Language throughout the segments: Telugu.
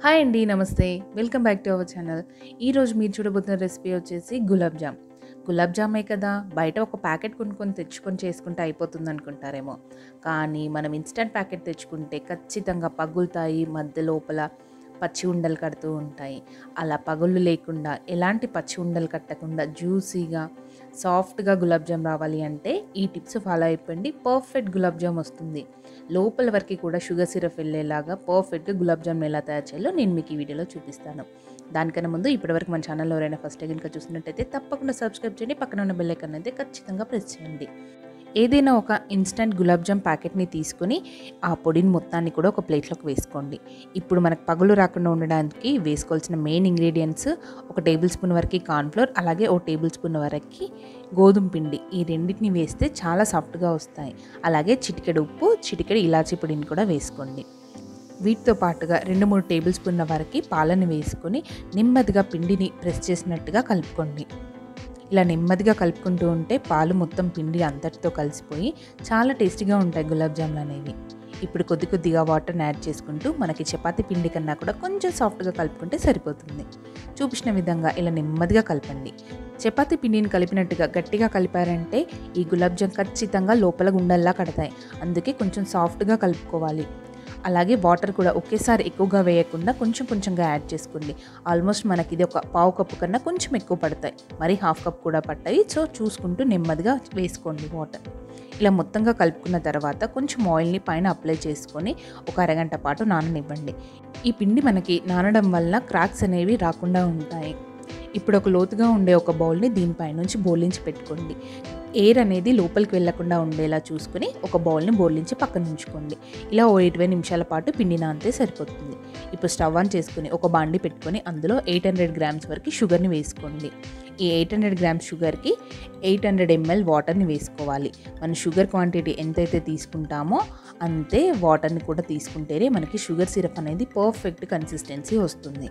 హాయ్ అండి నమస్తే welcome back to our channel ఈరోజు మీరు చూడబోతున్న రెసిపీ వచ్చేసి గులాబ్ జామ్ గులాబ్ జామే కదా బయట ఒక ప్యాకెట్ కొనుక్కొని తెచ్చుకొని చేసుకుంటే అయిపోతుంది అనుకుంటారేమో కానీ మనం ఇన్స్టంట్ ప్యాకెట్ తెచ్చుకుంటే ఖచ్చితంగా పగులుతాయి మధ్య లోపల పచ్చి ఉండలు కడుతూ ఉంటాయి అలా పగుళ్ళు లేకుండా ఎలాంటి పచ్చి ఉండలు కట్టకుండా జ్యూసీగా సాఫ్ట్గా గులాబ్ జామ్ రావాలి అంటే ఈ టిప్స్ ఫాలో అయిపోయింది పర్ఫెక్ట్ గులాబ్ జామ్ వస్తుంది లోపల వరకు కూడా షుగర్ సిరప్ వెళ్ళేలాగా పర్ఫెక్ట్గా గులాబ్ జామ్ ఎలా తయారు చేయాలో నేను మీకు ఈ వీడియోలో చూపిస్తాను దానికన్నా ముందు ఇప్పటివరకు మన ఛానల్లో ఎవరైనా ఫస్ట్ కనుక చూసినట్టయితే తప్పకుండా సబ్స్క్రైబ్ చేయండి పక్కన ఉన్న బెల్ ఐకాన్ అయితే ఖచ్చితంగా ప్రెస్ చేయండి ఏదైనా ఒక ఇన్స్టంట్ గులాబ్ జామ్ ప్యాకెట్ని తీసుకొని ఆ పొడిని మొత్తాన్ని కూడా ఒక ప్లేట్లోకి వేసుకోండి ఇప్పుడు మనకు పగులు రాకుండా ఉండడానికి వేసుకోవాల్సిన మెయిన్ ఇంగ్రీడియంట్స్ ఒక టేబుల్ స్పూన్ వరకు కార్న్ఫ్లోర్ అలాగే ఒక టేబుల్ స్పూన్ వరకు గోధుమ పిండి ఈ రెండింటిని వేస్తే చాలా సాఫ్ట్గా వస్తాయి అలాగే చిటికెడు ఉప్పు చిటికెడు ఇలాచీ పొడిని కూడా వేసుకోండి వీటితో పాటుగా రెండు మూడు టేబుల్ స్పూన్ల వరకు పాలను వేసుకొని నెమ్మదిగా పిండిని ప్రెస్ చేసినట్టుగా కలుపుకోండి ఇలా నెమ్మదిగా కలుపుకుంటూ ఉంటే పాలు మొత్తం పిండి అంతటితో కలిసిపోయి చాలా టేస్టీగా ఉంటాయి గులాబ్ జాములు అనేవి ఇప్పుడు కొద్ది కొద్దిగా వాటర్ని యాడ్ చేసుకుంటూ మనకి చపాతీ పిండి కన్నా కూడా కొంచెం సాఫ్ట్గా కలుపుకుంటే సరిపోతుంది చూపించిన విధంగా ఇలా నెమ్మదిగా కలపండి చపాతీ పిండిని కలిపినట్టుగా గట్టిగా కలిపారంటే ఈ గులాబ్ జామ్ ఖచ్చితంగా లోపల గుండల్లా కడతాయి అందుకే కొంచెం సాఫ్ట్గా కలుపుకోవాలి అలాగే వాటర్ కూడా ఒకేసారి ఎక్కువగా వేయకుండా కొంచెం కొంచెంగా యాడ్ చేసుకోండి ఆల్మోస్ట్ మనకి ఇది ఒక పావు కప్పు కన్నా కొంచెం ఎక్కువ పడతాయి మరి హాఫ్ కప్ కూడా పట్టాయి సో చూసుకుంటూ నెమ్మదిగా వేసుకోండి వాటర్ ఇలా మొత్తంగా కలుపుకున్న తర్వాత కొంచెం ఆయిల్ని పైన అప్లై చేసుకొని ఒక అరగంట పాటు నాననివ్వండి ఈ పిండి మనకి నానడం వల్ల క్రాక్స్ అనేవి రాకుండా ఉంటాయి ఇప్పుడు ఒక లోతుగా ఉండే ఒక బౌల్ని దీనిపై నుంచి బోలించి పెట్టుకోండి ఎయిర్ అనేది లోపలికి వెళ్లకుండా ఉండేలా చూసుకుని ఒక బౌల్ని బోర్లించి పక్కన ఉంచుకోండి ఇలా ఓ ఇరవై నిమిషాల పాటు పిండి నానితే సరిపోతుంది ఇప్పుడు స్టవ్ ఆన్ చేసుకుని ఒక బాండి పెట్టుకొని అందులో ఎయిట్ హండ్రెడ్ గ్రామ్స్ వరకు షుగర్ని వేసుకోండి ఈ ఎయిట్ హండ్రెడ్ గ్రామ్స్ షుగర్కి ఎయిట్ హండ్రెడ్ ఎంఎల్ వాటర్ని వేసుకోవాలి మన షుగర్ క్వాంటిటీ ఎంతైతే తీసుకుంటామో అంతే వాటర్ని కూడా తీసుకుంటేనే మనకి షుగర్ సిరప్ అనేది పర్ఫెక్ట్ కన్సిస్టెన్సీ వస్తుంది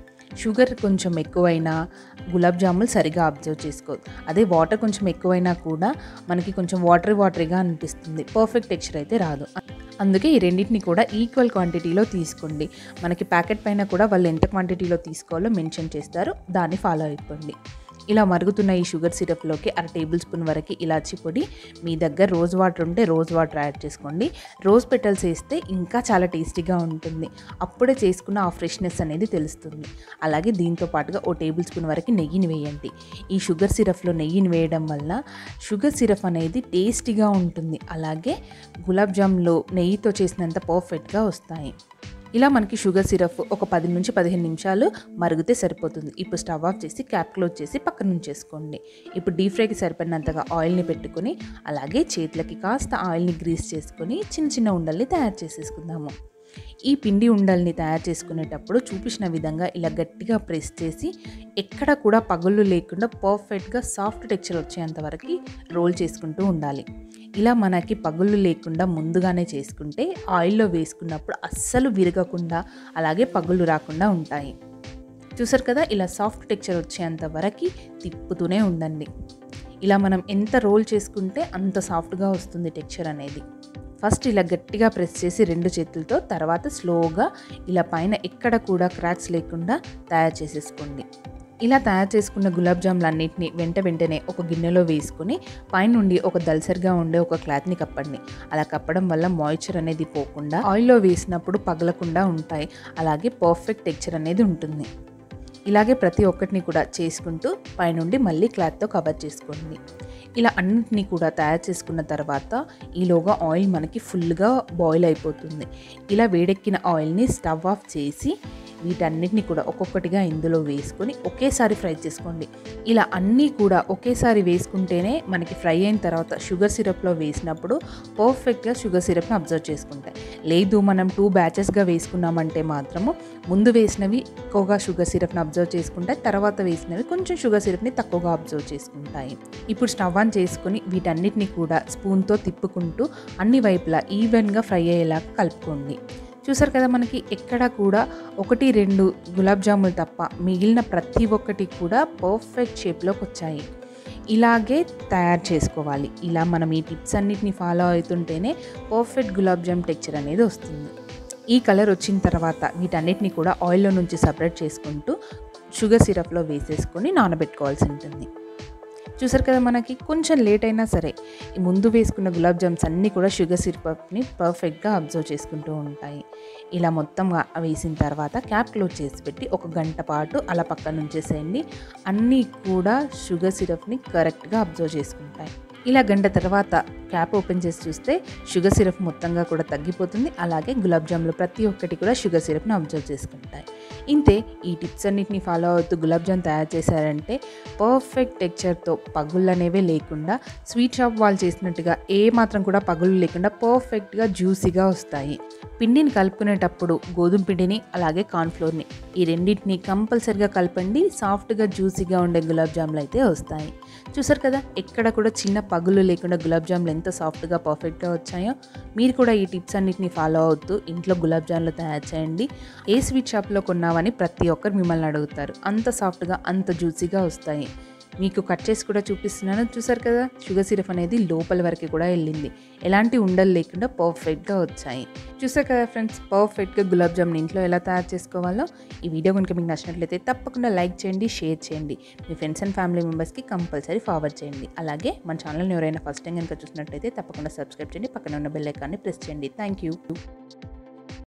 షుగర్ కొంచెం ఎక్కువైనా గులాబ్ జాములు సరిగా అబ్జర్వ్ చేసుకోదు అదే వాటర్ కొంచెం ఎక్కువైనా కూడా మనకి కొంచెం వాటరీ వాటరీగా అనిపిస్తుంది పర్ఫెక్ట్ టెక్స్చర్ అయితే రాదు అందుకే ఈ రెండింటిని కూడా ఈక్వల్ క్వాంటిటీలో తీసుకోండి మనకి ప్యాకెట్ పైన కూడా వాళ్ళు ఎంత క్వాంటిటీలో తీసుకోవాలో మెన్షన్ చేస్తారో దాన్ని ఫాలో అయిపోండి ఇలా మరుగుతున్న ఈ షుగర్ సిరప్లోకి అర టేబుల్ స్పూన్ వరకు ఇలాచి పొడి మీ దగ్గర రోజ్ వాటర్ ఉంటే రోజ్ వాటర్ యాడ్ చేసుకోండి రోజ్ పెటల్స్ వేస్తే ఇంకా చాలా టేస్టీగా ఉంటుంది అప్పుడే చేసుకున్న ఆ ఫ్రెష్నెస్ అనేది తెలుస్తుంది అలాగే దీంతో పాటుగా ఓ టేబుల్ స్పూన్ వరకు నెయ్యిని వేయండి ఈ షుగర్ సిరప్లో నెయ్యిని వేయడం వల్ల షుగర్ సిరప్ అనేది టేస్టీగా ఉంటుంది అలాగే గులాబ్ జామ్లో నెయ్యితో చేసినంత పర్ఫెక్ట్గా వస్తాయి ఇలా మనకి షుగర్ సిరప్ ఒక పది నుంచి పదిహేను నిమిషాలు మరిగితే సరిపోతుంది ఇప్పుడు స్టవ్ ఆఫ్ చేసి క్యాప్ క్లోజ్ చేసి పక్కన ఉంచేసుకోండి ఇప్పుడు డీప్ ఫ్రైకి సరిపడినంతగా ఆయిల్ని పెట్టుకొని అలాగే చేతులకి కాస్త ఆయిల్ని గ్రీస్ చేసుకొని చిన్న చిన్న ఉండల్ని తయారు చేసేసుకుందాము ఈ పిండి ఉండల్ని తయారు చేసుకునేటప్పుడు చూపించిన విధంగా ఇలా గట్టిగా ప్రెస్ చేసి ఎక్కడ కూడా పగుళ్ళు లేకుండా పర్ఫెక్ట్గా సాఫ్ట్ టెక్చర్ వచ్చేంత వరకు రోల్ చేసుకుంటూ ఉండాలి ఇలా మనకి పగుళ్ళు లేకుండా ముందుగానే చేసుకుంటే ఆయిల్లో వేసుకున్నప్పుడు అస్సలు విరగకుండా అలాగే పగుళ్ళు రాకుండా ఉంటాయి చూసారు కదా ఇలా సాఫ్ట్ టెక్చర్ వచ్చేంత వరకు తిప్పుతూనే ఉండండి ఇలా మనం ఎంత రోల్ చేసుకుంటే అంత సాఫ్ట్గా వస్తుంది టెక్చర్ అనేది ఫస్ట్ ఇలా గట్టిగా ప్రెస్ చేసి రెండు చేతులతో తర్వాత స్లోగా ఇలా పైన ఎక్కడ కూడా క్రాక్స్ లేకుండా తయారు చేసేసుకోండి ఇలా తయారు చేసుకున్న గులాబ్ జాములు అన్నింటినీ వెంట వెంటనే ఒక గిన్నెలో వేసుకుని పైనుండి ఒక దల్సరిగా ఉండే ఒక క్లాత్ని కప్పండి అలా కప్పడం వల్ల మాయిశ్చర్ అనేది పోకుండా ఆయిల్లో వేసినప్పుడు పగలకుండా ఉంటాయి అలాగే పర్ఫెక్ట్ టెక్చర్ అనేది ఉంటుంది ఇలాగే ప్రతి ఒక్కటిని కూడా చేసుకుంటూ పైనుండి మళ్ళీ క్లాత్తో కవర్ చేసుకోండి ఇలా అన్నింటినీ కూడా తయారు చేసుకున్న తర్వాత ఈలోగా ఆయిల్ మనకి ఫుల్గా బాయిల్ అయిపోతుంది ఇలా వేడెక్కిన ఆయిల్ని స్టవ్ ఆఫ్ చేసి వీటన్నిటిని కూడా ఒక్కొక్కటిగా ఇందులో వేసుకొని ఒకేసారి ఫ్రై చేసుకోండి ఇలా అన్నీ కూడా ఒకేసారి వేసుకుంటేనే మనకి ఫ్రై అయిన తర్వాత షుగర్ సిరప్లో వేసినప్పుడు పర్ఫెక్ట్గా షుగర్ సిరప్ని అబ్జర్వ్ చేసుకుంటాయి లేదు మనం టూ బ్యాచెస్గా వేసుకున్నామంటే మాత్రము ముందు వేసినవి ఎక్కువగా షుగర్ సిరప్ని అబ్జర్వ్ చేసుకుంటాయి తర్వాత వేసినవి కొంచెం షుగర్ సిరప్ని తక్కువగా అబ్జర్వ్ చేసుకుంటాయి ఇప్పుడు స్టవ్ ఆన్ చేసుకొని వీటన్నిటిని కూడా స్పూన్తో తిప్పుకుంటూ అన్ని వైపులా ఈవెన్గా ఫ్రై అయ్యేలాగా కలుపుకోండి చూసారు కదా మనకి ఎక్కడ కూడా ఒకటి రెండు గులాబ్ జాములు తప్ప మిగిలిన ప్రతి ఒక్కటి కూడా పర్ఫెక్ట్ షేప్లోకి వచ్చాయి ఇలాగే తయారు చేసుకోవాలి ఇలా మనం ఈ టిప్స్ అన్నిటిని ఫాలో అవుతుంటేనే పర్ఫెక్ట్ గులాబ్ జామ్ టెక్చర్ అనేది వస్తుంది ఈ కలర్ వచ్చిన తర్వాత వీటన్నిటిని కూడా ఆయిల్లో నుంచి సపరేట్ చేసుకుంటూ షుగర్ సిరప్లో వేసేసుకొని నానబెట్టుకోవాల్సి ఉంటుంది చూసారు కదా మనకి కొంచెం లేట్ అయినా సరే ఈ ముందు వేసుకున్న గులాబ్ జామ్స్ అన్నీ కూడా షుగర్ సిరప్ని పర్ఫెక్ట్గా అబ్జర్వ్ చేసుకుంటూ ఉంటాయి ఇలా మొత్తం వేసిన తర్వాత క్యాప్ క్లోజ్ చేసి పెట్టి ఒక గంట పాటు అలా పక్కన ఉంచేసేయండి అన్నీ కూడా షుగర్ సిరప్ని కరెక్ట్గా అబ్జర్వ్ చేసుకుంటాయి ఇలా గంట తర్వాత క్యాప్ ఓపెన్ చేసి చూస్తే షుగర్ సిరప్ మొత్తంగా కూడా తగ్గిపోతుంది అలాగే గులాబ్ జామ్లో ప్రతి ఒక్కటి కూడా షుగర్ సిరప్ని అబ్జర్వ్ చేసుకుంటాయి ఇంతే ఈ టిప్స్ అన్నిటిని ఫాలో అవుతూ గులాబ్ జామ్ తయారు చేశారంటే పర్ఫెక్ట్ టెక్చర్తో పగుళ్ళు అనేవే లేకుండా స్వీట్ షాప్ వాళ్ళు చేసినట్టుగా ఏ మాత్రం కూడా పగుళ్ళు లేకుండా పర్ఫెక్ట్గా జ్యూసీగా వస్తాయి పిండిని కలుపుకునేటప్పుడు గోధుమ పిండిని అలాగే కార్న్ఫ్లోర్ని ఈ రెండింటిని కంపల్సరిగా కలపండి సాఫ్ట్గా జ్యూసీగా ఉండే గులాబ్ జాములు అయితే వస్తాయి చూసారు కదా ఎక్కడ కూడా చిన్న పగులు లేకుండా గులాబ్ జాములు ఎంత సాఫ్ట్గా పర్ఫెక్ట్గా వచ్చాయో మీరు కూడా ఈ టిప్స్ అన్నిటిని ఫాలో అవుతూ ఇంట్లో గులాబ్ జాములు తయారు చేయండి ఏ స్వీట్ షాప్లో కొన్నావని ప్రతి ఒక్కరు మిమ్మల్ని అడుగుతారు అంత సాఫ్ట్గా అంత జ్యూసీగా వస్తాయి మీకు కట్ చేసి కూడా చూపిస్తున్నాను చూసారు కదా షుగర్ సిరప్ అనేది లోపల వరకు కూడా వెళ్ళింది ఎలాంటి ఉండలు లేకుండా పర్ఫెక్ట్గా వచ్చాయి చూసారు కదా ఫ్రెండ్స్ పర్ఫెక్ట్గా గులాబ్ జామున్ ఇంట్లో ఎలా తయారు చేసుకోవాలో ఈ వీడియో కనుక మీకు నచ్చినట్లయితే తప్పకుండా లైక్ చేయండి షేర్ చేయండి మీ ఫ్రెండ్స్ అండ్ ఫ్యామిలీ మెంబర్స్కి కంపల్సరీ ఫార్వర్డ్ చేయండి అలాగే మన ఛానల్ని ఎవరైనా ఫస్ట్ టైం కనుక చూసినట్లయితే తప్పకుండా సబ్స్క్రైబ్ చేయండి పక్కన ఉన్న బెల్ ఐకాన్ని ప్రెస్ చేయండి థ్యాంక్ యూ